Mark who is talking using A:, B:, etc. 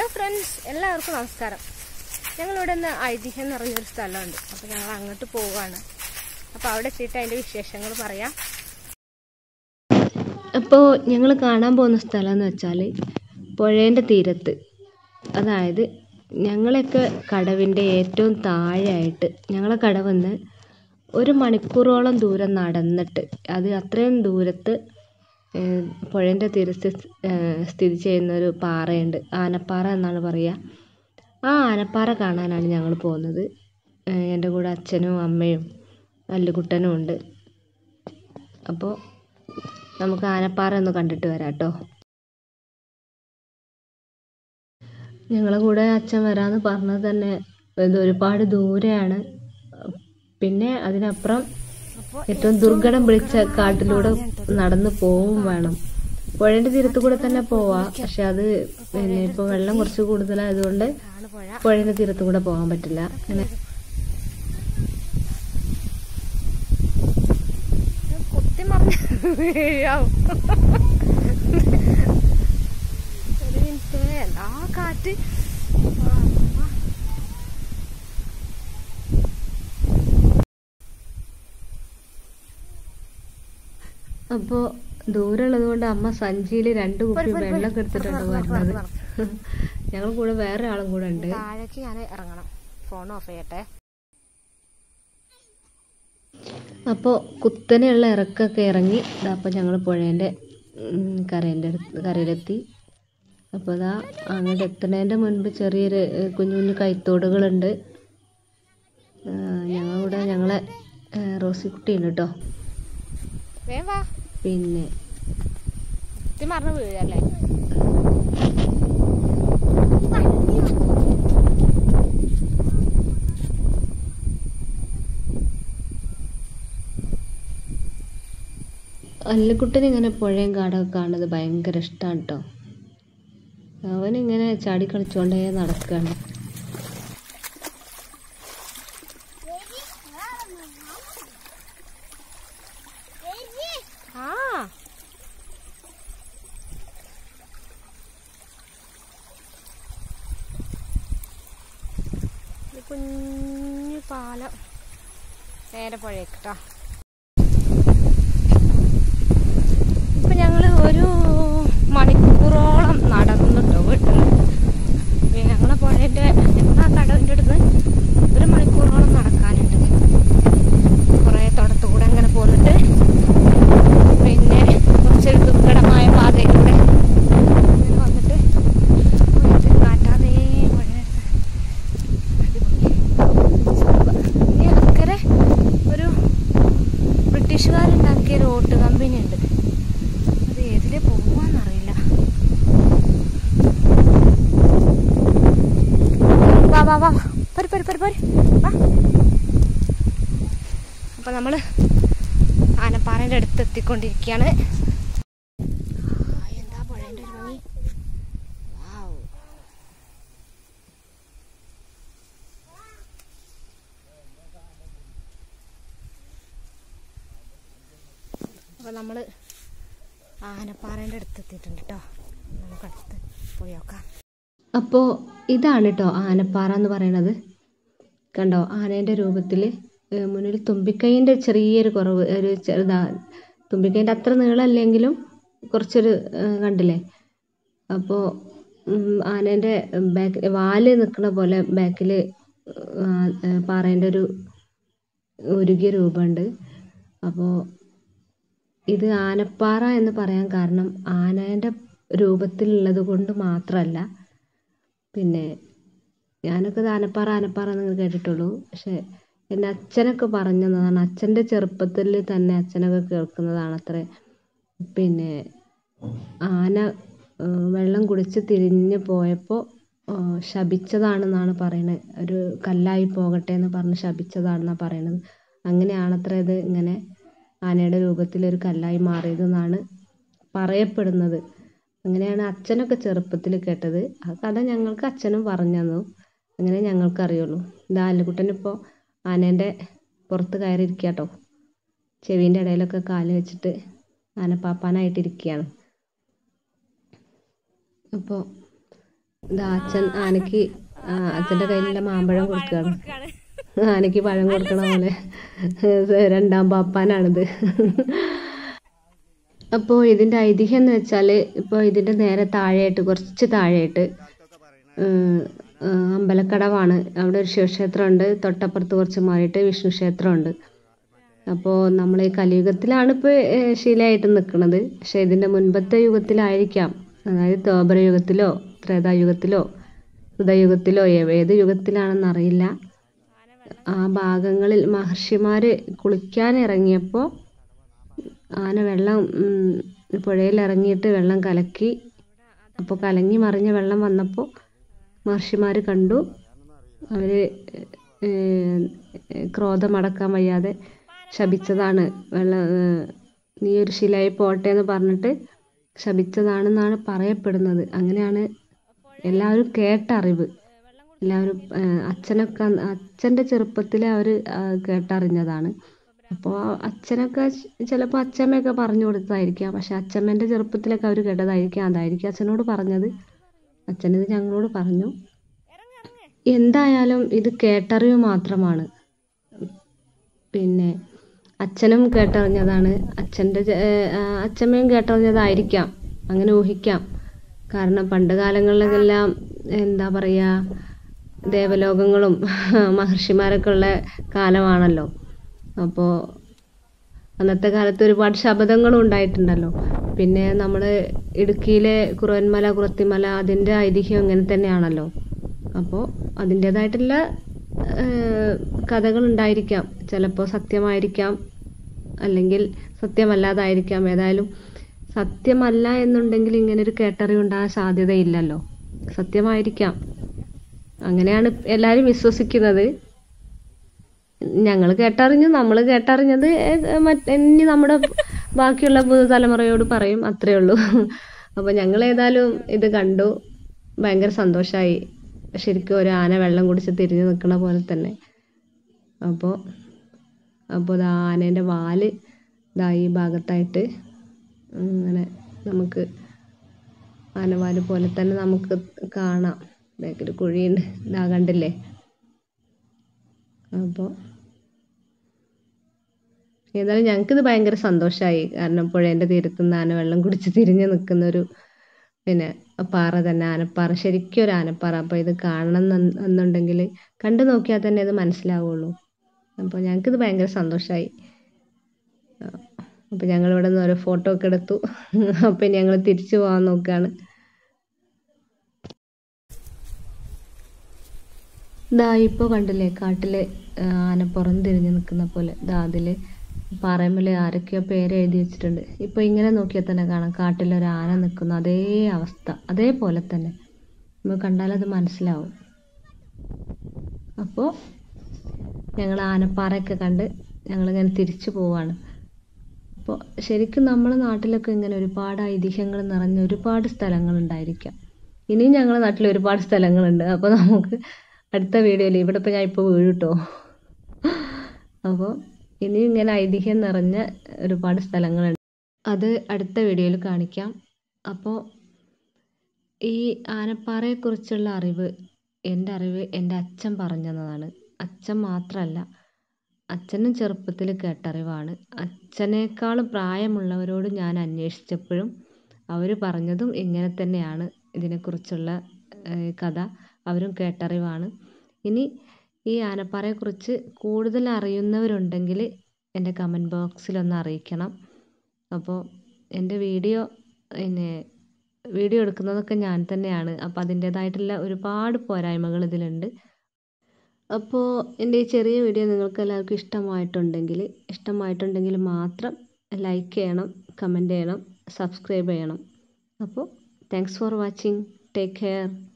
A: Hello friends എല്ലാവർക്കും നമസ്കാരം ഞങ്ങളിവിടെ നിന്ന് ഐതിഹ്യം എന്ന് പറഞ്ഞൊരു സ്ഥലമുണ്ട് അപ്പോൾ ഞങ്ങൾ അങ്ങോട്ട് പോവുകയാണ് അപ്പോൾ അവിടെ എത്തിയിട്ട് അതിൻ്റെ വിശേഷങ്ങൾ പറയാം
B: അപ്പോൾ ഞങ്ങൾ കാണാൻ പോകുന്ന സ്ഥലം എന്ന് വെച്ചാൽ പുഴേൻ്റെ തീരത്ത് അതായത് ഞങ്ങളൊക്കെ കടവിൻ്റെ ഏറ്റവും താഴെയായിട്ട് ഞങ്ങളെ കടവന്ന് ഒരു മണിക്കൂറോളം ദൂരം നടന്നിട്ട് അത് അത്രയും ദൂരത്ത് ഏഹ്, പുഴേൻ്റെ തീരത്ത് ഏഹ്, സ്ഥിതി ചെയ്യുന്ന ഒരു പാറയുണ്ട് ആനപ്പാറ എന്നാണ് പറയുക ആ ആനപ്പാറ കാണാനാണ് ഞങ്ങൾ പോകുന്നത് ഏഹ്, എൻ്റെ കൂടെ അച്ഛനും അമ്മയും അല്ലുകുട്ടനും ഉണ്ട് അപ്പോൾ നമുക്ക് ആനപ്പാറ ഒന്ന് കണ്ടിട്ട് വരാം കേട്ടോ ഞങ്ങളെ കൂടെ അച്ഛൻ വരാമെന്ന് പറഞ്ഞത് തന്നെ ഇത് ഒരുപാട് ദൂരെയാണ് പിന്നെ അതിനപ്പുറം ഏറ്റവും ദുർഘടം പിടിച്ച കാട്ടിലൂടെ നടന്നു പോവും വേണം പുഴയുടെ തീരത്ത് കൂടെ തന്നെ പോവാം പക്ഷെ അത് പിന്നെ ഇപ്പോൾ വെള്ളം കുറച്ച് കൂടുതലായതുകൊണ്ട്
A: ആണ് പുഴ
B: പുഴയുടെ തീരത്ത് കൂടെ പോകാൻ പറ്റില്ല അങ്ങനെ
A: കുത്തി മറിഞ്ഞ് വീഴാവും ഒരു മിനിറ്റ് എന്താ കാറ്റ് ആ, ആ.
B: അപ്പോൾ ദൂരമുള്ളത് കൊണ്ട് അമ്മ സഞ്ചിയിൽ രണ്ട് കുപ്പി വെള്ളമൊക്കെ എടുത്തിട്ടുണ്ട് വരുന്നത് ഞങ്ങൾ കൂടെ വേറെ ആളും കൂടെ ഉണ്ട്
A: താഴേക്ക് ഞാൻ ഇറങ്ങണം ഫോൺ ഓഫ് ചെയ്യട്ടെ
B: അപ്പോൾ കുത്തനെയുള്ള ഇറക്കൊക്കെ ഇറങ്ങി അപ്പോൾ ഞങ്ങൾ പുഴേൻ്റെ കരേൻ്റെ അടുത്ത് കരയിലെത്തി അപ്പോൾ അതാ അങ്ങോട്ട് എത്തുന്നതിൻ്റെ മുൻപ് ചെറിയൊരു ഏഹ്, കുഞ്ഞു കുഞ്ഞു കൈത്തോടുകളുണ്ട് ഞങ്ങളിവിടെ ഞങ്ങളെ ഏഹ്, റോസിക്കുട്ടിയുണ്ട് കേട്ടോ
A: വേം വാ
B: പിന്നെ
A: കുത്തി മറിഞ്ഞ് വീഴല്ലേ
B: അല്ലുക്കുട്ടന് ഇങ്ങനെ പുഴയും കാടൊക്കെ കാണുന്നത് ഭയങ്കര ഇഷ്ടമാണ് കേട്ടോ അവനിങ്ങനെ ചാടി കളിച്ചുകൊണ്ടേ നടക്കുകയാണ്
A: ആ ഒരു കുഞ്ഞു പാലം നേരെ പുഴയ്ക്ക് ട്ടോ ഇപ്പൊ ഞങ്ങള് ഒരു മണിക്കൂറോളം നടന്നിട്ടോ വീട്ടിൽ നിന്ന് ഞങ്ങളെ പുഴയുടെ ഞങ്ങളെ ആ കടവിൻ്റെ അടുത്ത് ഒരു മണിക്കൂറോളം നടക്കാനുണ്ട് കുറേ തുടത്തു കൂടെ അങ്ങനെ പോന്നിട്ട് പിന്നെ കുറച്ചൊരു ദുർഘടമായ പാതയിലൂടെ ഇങ്ങനെ വന്നിട്ട് പോയിട്ട് കാറ്റാതെ പുഴയെടുത്ത് ഇനി അക്കരെ ഒരു ബ്രിട്ടീഷുകാരുണ്ടാക്കിയ ഒരു ഓട്ട് കമ്പനി ഉണ്ട് അത് ഏതിലേ പോവാന്നറിയില്ല വാ വാ വാ പോര് പോര് പോര് പോര് വാ അപ്പൊ നമ്മള് ആനപ്പാറയുടെ അടുത്ത് എത്തിക്കൊണ്ടിരിക്കുകയാണ് ആ, എന്താ പുഴേന്റെ ഒരു ഭംഗി വൗ. അപ്പൊ നമ്മള് ആനപ്പാറേന്റെ അടുത്ത് എത്തിയിട്ടുണ്ട് കേട്ടോ നമുക്ക് അടുത്ത് പോയി നോക്കാം
B: അപ്പോൾ ഇതാണ് കേട്ടോ ആനപ്പാറ എന്ന് പറയണത് കണ്ടോ ആനേൻ്റെ രൂപത്തിൽ മുന്നിൽ തുമ്പിക്കൈൻ്റെ ചെറിയൊരു കുറവ് ഒരു ചെറുതാ തുമ്പിക്കൈൻ്റെ അത്ര നീളമല്ലെങ്കിലും കുറച്ചൊരു ഏഹ്, കണ്ടില്ലേ അപ്പോൾ ആനേൻ്റെ ബാക്ക് വാല് നിൽക്കണ പോലെ ബാക്കിൽ പാറേൻ്റെ ഒരു ഉരുകിയ രൂപമുണ്ട് അപ്പോൾ ഇത് ആനപ്പാറ എന്ന് പറയാൻ കാരണം ആനേൻ്റെ രൂപത്തിലുള്ളത് കൊണ്ട് മാത്രമല്ല പിന്നെ ഞാനൊക്കെ ഇത് ആനപ്പാറ ആനപ്പാറ എന്ന് കേട്ടിട്ടുള്ളൂ പക്ഷേ എൻ്റെ അച്ഛനൊക്കെ പറഞ്ഞു തന്നതാണ് അച്ഛൻ്റെ ചെറുപ്പത്തിൽ തന്നെ അച്ഛനൊക്കെ കേൾക്കുന്നതാണ് അത്ര പിന്നെ ആന ആ, വെള്ളം കുടിച്ച് തിരിഞ്ഞ് പോയപ്പോൾ ആ, ശപിച്ചതാണെന്നാണ് പറയുന്നത് ഒരു കല്ലായി പോകട്ടെ എന്ന് പറഞ്ഞ് ശപിച്ചതാണെന്നാണ് പറയുന്നത് അങ്ങനെയാണത്ര ഇത് ഇങ്ങനെ ആനയുടെ രൂപത്തിൽ ഒരു കല്ലായി മാറിയതെന്നാണ് പറയപ്പെടുന്നത് അങ്ങനെയാണ് അച്ഛനൊക്കെ ചെറുപ്പത്തിൽ കേട്ടത് ആ കഥ ഞങ്ങൾക്ക് അച്ഛനും പറഞ്ഞു തന്നു അങ്ങനെ ഞങ്ങൾക്ക് അറിയുള്ളൂ ഇത് ആലുകുട്ടനിപ്പോൾ ആനേൻ്റെ പുറത്ത് കയറിയിരിക്കുക കേട്ടോ ചെവീൻ്റെ ഇടയിലൊക്കെ കാല് വെച്ചിട്ട് ആന പാപ്പാനായിട്ടിരിക്കുകയാണ് അപ്പോൾ ഇതാ അച്ഛൻ ആനയ്ക്ക് ആ, അച്ഛൻ്റെ കയ്യിലുള്ള മാമ്പഴം കൊടുക്കുകയാണ്
A: കൊടുക്കാണ്
B: ആനയ്ക്ക് പഴം കൊടുക്കണ പോലെ രണ്ടാം പാപ്പാനാണിത് അപ്പോൾ ഇതിൻ്റെ ഐതിഹ്യം എന്ന് വെച്ചാൽ ഇപ്പോൾ ഇതിൻ്റെ നേരെ താഴെയായിട്ട് കുറച്ച് താഴെയായിട്ട് ഉം, ആ, അമ്പലക്കടവാണ് അവിടെ ഒരു ശിവക്ഷേത്രമുണ്ട് തൊട്ടപ്പുറത്ത് കുറച്ച് മാറിയിട്ട് വിഷ്ണു ക്ഷേത്രമുണ്ട് അപ്പോൾ നമ്മൾ ഈ കലിയുഗത്തിലാണ് ഇപ്പോൾ ശീലമായിട്ട് നിൽക്കുന്നത് പക്ഷേ ഇതിൻ്റെ മുൻപത്തെ യുഗത്തിലായിരിക്കാം അതായത് ദ്വാപര യുഗത്തിലോ ത്രേതായുഗത്തിലോ ഹൃദയുഗത്തിലോ ഏ- ഏത് യുഗത്തിലാണെന്ന് അറിയില്ല ആ ഭാഗങ്ങളിൽ മഹർഷിമാർ കുളിക്കാൻ ഇറങ്ങിയപ്പോൾ ആന വെള്ളം ഉം, പുഴയിൽ ഇറങ്ങിയിട്ട് വെള്ളം കലക്കി അപ്പോൾ കലങ്ങി മറിഞ്ഞ വെള്ളം വന്നപ്പോൾ മഹർഷിമാർ കണ്ടു അവർ ക്രോധമടക്കാൻ വയ്യാതെ ശപിച്ചതാണ് വെള്ളം ഏഹ്, നീ ഒരു ശിലയായി പോട്ടെ എന്ന് പറഞ്ഞിട്ട് ശപിച്ചതാണെന്നാണ് പറയപ്പെടുന്നത് അങ്ങനെയാണ് എല്ലാവരും കേട്ട അറിവ് എല്ലാവരും ഏഹ്, അച്ഛനൊക്കെ അന്ന് അച്ഛൻ്റെ ചെറുപ്പത്തിൽ അവർ കേട്ടറിഞ്ഞതാണ് അപ്പോൾ അച്ഛനൊക്കെ ചിലപ്പോൾ അച്ഛമ്മയൊക്കെ പറഞ്ഞു കൊടുത്തതായിരിക്കാം പക്ഷെ അച്ഛമ്മേൻ്റെ ചെറുപ്പത്തിലൊക്കെ അവർ കേട്ടതായിരിക്കാം അതായിരിക്കും അച്ഛനോട് പറഞ്ഞത് അച്ഛനിത് ഞങ്ങളോട് പറഞ്ഞു എന്തായാലും ഇത് കേട്ടറിവ് മാത്രമാണ് പിന്നെ അച്ഛനും കേട്ടറിഞ്ഞതാണ് അച്ഛൻ്റെ ചെ- ഏഹ് ആ അച്ഛമ്മയും കേട്ടറിഞ്ഞതായിരിക്കാം അങ്ങനെ ഊഹിക്കാം കാരണം പണ്ട് കാലങ്ങളിലെല്ലാം എന്താ പറയുക ദേവലോകങ്ങളും മഹർഷിമാരൊക്കെ ഉള്ള കാലമാണല്ലോ അപ്പോൾ അന്നത്തെ കാലത്ത് ഒരുപാട് ശബദങ്ങളും ഉണ്ടായിട്ടുണ്ടല്ലോ പിന്നെ നമ്മൾ ഇടുക്കിയിലെ കുറവന്മല കുറത്തിമല അതിൻ്റെ ഐതിഹ്യം ഇങ്ങനെ തന്നെയാണല്ലോ അപ്പോൾ അതിൻ്റേതായിട്ടുള്ള കഥകൾ ഉണ്ടായിരിക്കാം ചിലപ്പോൾ സത്യമായിരിക്കാം അല്ലെങ്കിൽ സത്യമല്ലാതായിരിക്കാം ഏതായാലും സത്യമല്ല എന്നുണ്ടെങ്കിൽ ഇങ്ങനെ ഒരു കേട്ടറിവ് ഉണ്ടാകാൻ സാധ്യതയില്ലല്ലോ സത്യമായിരിക്കാം അങ്ങനെയാണ് എല്ലാവരും വിശ്വസിക്കുന്നത് ഞങ്ങൾ കേട്ടറിഞ്ഞു നമ്മൾ കേട്ടറിഞ്ഞത് ഏ- മറ്റ് ഇനി നമ്മുടെ ബാക്കിയുള്ള പുതുതലമുറയോട് പറയും അത്രേ ഉള്ളൂ അപ്പോൾ ഞങ്ങൾ ഏതായാലും ഇത് കണ്ടു ഭയങ്കര സന്തോഷമായി ശരിക്കും ഒരു ആന വെള്ളം കുടിച്ച് തിരിഞ്ഞു നിൽക്കണ പോലെ തന്നെ അപ്പോൾ അപ്പോൾ ഇത് ആനേൻ്റെ വാല് ഇതാ ഈ ഭാഗത്തായിട്ട് ഇങ്ങനെ നമുക്ക് ആനവാല് പോലെ തന്നെ നമുക്ക് കാണാം ബാക്കിൽ കുഴിയുണ്ട് ഇതാ കണ്ടില്ലേ അപ്പോൾ ഏതായാലും ഞങ്ങൾക്കിത് ഭയങ്കര സന്തോഷമായി കാരണം പുഴേൻ്റെ തീരത്തുനിന്ന് ആന വെള്ളം കുടിച്ച് തിരിഞ്ഞ് നിൽക്കുന്നൊരു പിന്നെ പാറ തന്നെ ആനപ്പാറ ശരിക്കും ഒരു ആനപ്പാറ അപ്പോൾ ഇത് കാണണം എന്ന് എന്നുണ്ടെങ്കിൽ കണ്ടു നോക്കിയാൽ തന്നെ ഇത് മനസ്സിലാവുള്ളൂ അപ്പോൾ ഞങ്ങൾക്കിത് ഭയങ്കര സന്തോഷമായി അപ്പോൾ ഞങ്ങൾ ഇവിടെ നിന്ന് ഓരോ ഫോട്ടോ ഒക്കെ എടുത്തു അപ്പോൾ ഞങ്ങൾ തിരിച്ചു പോകാൻ നോക്കുകയാണ് ദാ ഇപ്പോൾ കണ്ടില്ലേ കാട്ടിൽ ആന പുറംതിരിഞ്ഞ് നിൽക്കുന്ന പോലെ ദാ അതിൽ പാറയമ്മൽ ആരൊക്കെയോ പേര് എഴുതി വെച്ചിട്ടുണ്ട് ഇപ്പോൾ ഇങ്ങനെ നോക്കിയാൽ തന്നെ കാണാം കാട്ടിലൊരു ആന നിൽക്കുന്ന അതേ അവസ്ഥ അതേപോലെ തന്നെ നമ്മൾ കണ്ടാലത് മനസ്സിലാവും അപ്പോൾ ഞങ്ങൾ ആനപ്പാറയൊക്കെ കണ്ട് ഞങ്ങളിങ്ങനെ തിരിച്ചു പോവാണ് അപ്പോൾ ശരിക്കും നമ്മുടെ നാട്ടിലൊക്കെ ഇങ്ങനെ ഒരുപാട് ഐതിഹ്യങ്ങൾ നിറഞ്ഞ ഒരുപാട് സ്ഥലങ്ങളുണ്ടായിരിക്കാം ഇനിയും ഞങ്ങളുടെ നാട്ടിൽ ഒരുപാട് സ്ഥലങ്ങളുണ്ട് അപ്പോൾ നമുക്ക് അടുത്ത വീഡിയോയിൽ ഇവിടെ ഇപ്പോൾ ഞാൻ ഇപ്പോൾ വീഴും കേട്ടോ അപ്പോൾ ഇനിയും ഇങ്ങനെ ഐതിഹ്യം നിറഞ്ഞ ഒരുപാട് സ്ഥലങ്ങളുണ്ട് അത് അടുത്ത വീഡിയോയിൽ കാണിക്കാം അപ്പോൾ ഈ ആനപ്പാറയെക്കുറിച്ചുള്ള അറിവ് എൻ്റെ അറിവ് എൻ്റെ അച്ഛൻ പറഞ്ഞു തന്നതാണ് അച്ഛൻ മാത്രമല്ല അച്ഛനും ചെറുപ്പത്തിൽ കേട്ടറിവാണ് അച്ഛനേക്കാളും പ്രായമുള്ളവരോട് ഞാൻ അന്വേഷിച്ചപ്പോഴും അവർ പറഞ്ഞതും ഇങ്ങനെ തന്നെയാണ് ഇതിനെക്കുറിച്ചുള്ള ഏഹ്, കഥ അവരും കേട്ടറിവാണ് ഇനി ഈ ആനപ്പാറയെക്കുറിച്ച് കൂടുതൽ അറിയുന്നവരുണ്ടെങ്കിൽ എൻ്റെ കമൻറ്റ് ബോക്സിലൊന്ന് അറിയിക്കണം അപ്പോൾ എൻ്റെ വീഡിയോ പിന്നെ വീഡിയോ എടുക്കുന്നതൊക്കെ ഞാൻ തന്നെയാണ് അപ്പോൾ അതിൻ്റേതായിട്ടുള്ള ഒരുപാട് പോരായ്മകൾ ഇതിലുണ്ട് അപ്പോൾ എൻ്റെ ഈ ചെറിയ വീഡിയോ നിങ്ങൾക്ക് എല്ലാവർക്കും ഇഷ്ടമായിട്ടുണ്ടെങ്കിൽ ഇഷ്ടമായിട്ടുണ്ടെങ്കിൽ മാത്രം ലൈക്ക് ചെയ്യണം കമൻറ്റ് ചെയ്യണം സബ്സ്ക്രൈബ് ചെയ്യണം അപ്പോൾ thanks for watching take care